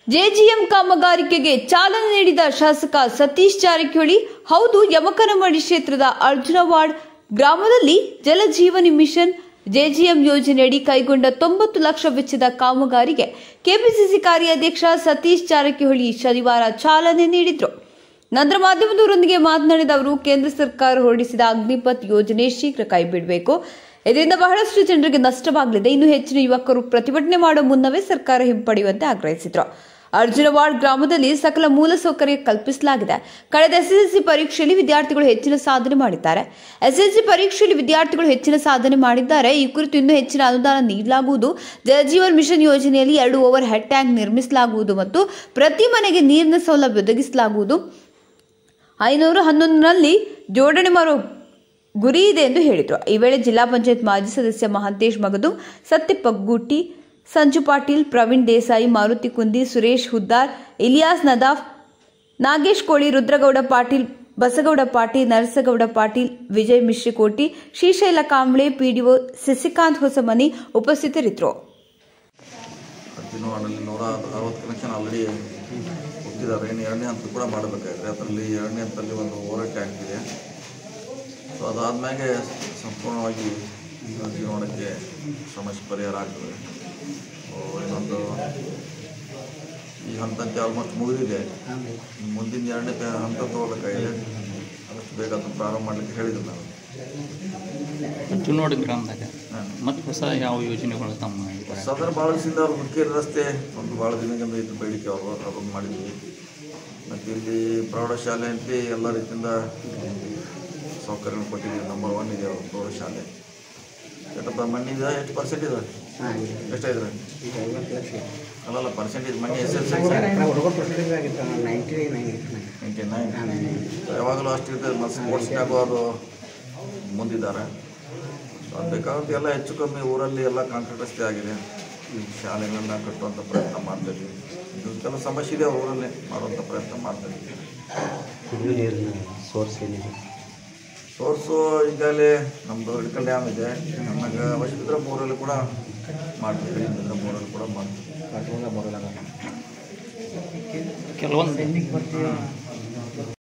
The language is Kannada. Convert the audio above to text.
ಜೆಜಿಎಂ ಕಾಮಗಾರಿಕೆಗೆ ಚಾಲನೆ ನೀಡಿದ ಶಾಸಕ ಸತೀಶ್ ಜಾರಕಿಹೊಳಿ ಹೌದು ಯಮಕನಮಡಿ ಕ್ಷೇತ್ರದ ಅರ್ಜುನವಾಡ್ ಗ್ರಾಮದಲ್ಲಿ ಜಲಜೀವನಿ ಮಿಷನ್ ಜೆಜಿಎಂ ಯೋಜನೆಯಡಿ ಕೈಗೊಂಡ ತೊಂಬತ್ತು ಲಕ್ಷ ವೆಚ್ಚದ ಕಾಮಗಾರಿಗೆ ಕೆಪಿಸಿಸಿ ಕಾರ್ಯಾಧ್ಯಕ್ಷ ಸತೀಶ್ ಜಾರಕಿಹೊಳಿ ಶನಿವಾರ ಚಾಲನೆ ನೀಡಿದರು ನಂತರ ಮಾಧ್ಯಮದವರೊಂದಿಗೆ ಮಾತನಾಡಿದ ಅವರು ಕೇಂದ್ರ ಸರ್ಕಾರ ಹೊರಡಿಸಿದ ಅಗ್ನಿಪಥ್ ಯೋಜನೆ ಶೀಘ್ರ ಕೈಬಿಡಬೇಕು ಇದರಿಂದ ಬಹಳಷ್ಟು ಜನರಿಗೆ ನಷ್ಟವಾಗಲಿದೆ ಇನ್ನು ಹೆಚ್ಚಿನ ಯುವಕರು ಪ್ರತಿಭಟನೆ ಮಾಡುವ ಮುನ್ನವೇ ಸರ್ಕಾರ ಹಿಂಪಡೆಯುವಂತೆ ಆಗ್ರಹಿಸಿದರು ಅರ್ಜುನವಾಡ್ ಗ್ರಾಮದಲ್ಲಿ ಸಕಲ ಮೂಲಸೌಕರ್ಯ ಕಲ್ಪಿಸಲಾಗಿದೆ ಕಳೆದ ಎಸ್ಎಸ್ಎಲ್ಸಿ ಪರೀಕ್ಷೆಯಲ್ಲಿ ವಿದ್ಯಾರ್ಥಿಗಳು ಹೆಚ್ಚಿನ ಸಾಧನೆ ಮಾಡಿದ್ದಾರೆ ಎಸ್ಎಸ್ಎಲ್ಸಿ ಪರೀಕ್ಷೆಯಲ್ಲಿ ವಿದ್ಯಾರ್ಥಿಗಳು ಹೆಚ್ಚಿನ ಸಾಧನೆ ಮಾಡಿದ್ದಾರೆ ಈ ಕುರಿತು ಇನ್ನೂ ಹೆಚ್ಚಿನ ಅನುದಾನ ನೀಡಲಾಗುವುದು ಜಲಜೀವನ್ ಮಿಷನ್ ಯೋಜನೆಯಲ್ಲಿ ಎರಡು ಓವರ್ ಹೆಡ್ ಟ್ಯಾಂಕ್ ನಿರ್ಮಿಸಲಾಗುವುದು ಮತ್ತು ಪ್ರತಿ ಮನೆಗೆ ನೀರಿನ ಸೌಲಭ್ಯ ಒದಗಿಸಲಾಗುವುದು ಐನೂರು ಹನ್ನೊಂದರಲ್ಲಿ ಜೋಡಣೆ ಮಾಡುವ ಗುರಿ ಇದೆ ಎಂದು ಹೇಳಿದರು ಈ ವೇಳೆ ಜಿಲ್ಲಾ ಪಂಚಾಯತ್ ಮಾಜಿ ಸದಸ್ಯ ಮಹಾಂತೇಶ್ ಮಗದು ಸತ್ಯಪ್ಪ ಗೂಟಿ ಸಂಜು ಪಾಟೀಲ್ ಪ್ರವೀಣ್ ದೇಸಾಯಿ ಮಾರುತಿ ಕುಂದಿ ಸುರೇಶ್ ಹುದ್ದಾರ್ ಇಲಿಯಾಸ್ ನದಾಫ್ ನಾಗೇಶ್ ಕೋಳಿ ರುದ್ರಗೌಡ ಪಾಟೀಲ್ ಬಸಗೌಡ ಪಾಟೀಲ್ ನರಸಗೌಡ ಪಾಟೀಲ್ ವಿಜಯ್ ಮಿಶ್ರಿಕೋಟಿ ಶ್ರೀಶೈಲ ಕಾಂಬ್ಳೆ ಪಿಡಿಒ ಶಶಿಕಾಂತ್ ಹೊಸಮನಿ ಉಪಸ್ಥಿತರಿದ್ದರು ಅರ್ಜುನವಾಡಲ್ಲಿ ನೂರ ಅರವತ್ತು ಕನೆಕ್ಷನ್ ಆಲ್ರೆಡಿ ಕೊಟ್ಟಿದ್ದಾರೆ ಇನ್ನು ಎರಡನೇ ಹಂತ ಕೂಡ ಮಾಡಬೇಕಾಗಿದೆ ಅದರಲ್ಲಿ ಎರಡನೇ ಹಂತದಲ್ಲಿ ಒಂದು ಓವರ್ ಟ್ಯಾಂಕ್ ಇದೆ ಸೊ ಅದಾದಮೇಲೆ ಸಂಪೂರ್ಣವಾಗಿ ಅರ್ಜುನವಾಡಕ್ಕೆ ಸಮಸ್ಯೆ ಪರಿಹಾರ ಆಗ್ತದೆ ಸೊ ಇನ್ನೊಂದು ಈ ಹಂತಕ್ಕೆ ಆಲ್ಮೋಸ್ಟ್ ಮುಗಿದಿದೆ ಇನ್ನು ಮುಂದಿನ ಎರಡನೇ ಪ- ಹಂತ ತಗೋಬೇಕಾಗಿದೆ ಅದಷ್ಟು ಬೇಗ ಅದನ್ನು ಪ್ರಾರಂಭ ಮಾಡಲಿಕ್ಕೆ ಹೇಳಿದ್ರು ನಾನು ಜುನೋಡ್ ಗ್ರಾಮದಾಗ ಹಾಂ. ಮತ್ತೆ ಹೊಸ ಯಾವ ಯೋಜನೆಗಳು ತಮ್ಮ ಇದ್ರಾಗ? ಸದರ್ ಭಾಳ ದಿವಸದಿಂದ ಅವ್ರು ಹುಡುಕಿದ ರಸ್ತೆ ಒಂದು ಭಾಳ ದಿನದಿಂದ ಇದ್ದು ಬೇಡಿಕೆ ಅವರು ಅದನ್ನು ಮಾಡಿದ್ವಿ ಮತ್ತು ಇಲ್ಲಿ ಪ್ರೌಢಶಾಲೆ ಅಂತ ಎಲ್ಲ ರೀತಿಯಿಂದ ಸೌಕರ್ಯಗಳು ಕೊಟ್ಟಿದ್ದೀವಿ ನಂಬರ್ ಒನ್ ಇದೆ ಅವ್ರ ಪ್ರೌಢಶಾಲೆ ಎಷ್ಟಪ್ಪ ಮಣ್ಣಿದೆ ಎಷ್ಟು ಪರ್ಸೆಂಟ್ ಇದೆ ಎಷ್ಟಾಯಿದ್ರೆ ಅಲ್ಲಲ್ಲ ಪರ್ಸೆಂಟೇಜ್ ಮಣ್ಣಿ ಎಸ್ ಎಲ್ ಸಿ ಹುಡುಗರು ಪರ್ಸೆಂಟೇಜ್ ಆಗಿತ್ತು ನೈಂಟಿ ನೈನ್ ನೈಂಟಿ ನೈನ್ ಯಾವಾಗಲೂ ಅಷ್ಟಿರ್ತದೆ ಮತ್ತು ಸ್ಪೋರ್ಟ್ಸ್ನಾಗೂ ಅದು ಮುಂದಿದ್ದಾರೆ ಅದು ಬೇಕಾಗುತ್ತೆ ಎಲ್ಲ ಹೆಚ್ಚು ಕಮ್ಮಿ ಊರಲ್ಲಿ ಎಲ್ಲ ಕಾಂಕ್ರೀಟ್ ರಸ್ತೆ ಆಗಿದೆ ಈ ಶಾಲೆಗಳನ್ನ ಕಟ್ಟುವಂಥ ಪ್ರಯತ್ನ ಮಾಡ್ತಾ ಇದ್ದೀವಿ ಇದು ಕೆಲವು ಸಮಸ್ಯೆ ಇದೆ ಊರಲ್ಲಿ ಮಾಡುವಂಥ ಪ್ರಯತ್ನ ಮಾಡ್ತಾ ಇದ್ದೀವಿ ಕುಡಿಯೋ ನೀರಿನ ಸೋರ್ಸ್ ಏನಿದೆ ಸೋರ್ಸು ಈಗಾಗಲೇ ನಮ್ಮದು ಹಿಡ್ಕಲ್ ಡ್ಯಾಮ್ ಇದೆ ನಮಗೆ ಅವಶ್ಯಕತೆ ಬೋರಲ್ಲಿ ಕೂಡ ಮಾಡ್ತೀವಿ ಇದ್ರೆ ಬೋರಲ್ಲಿ ಕೂಡ ಮಾಡ್ತೀವಿ ಕಾಟುವಂಗ ಬರೋಲ್ಲ ಕೆಲವೊಂದು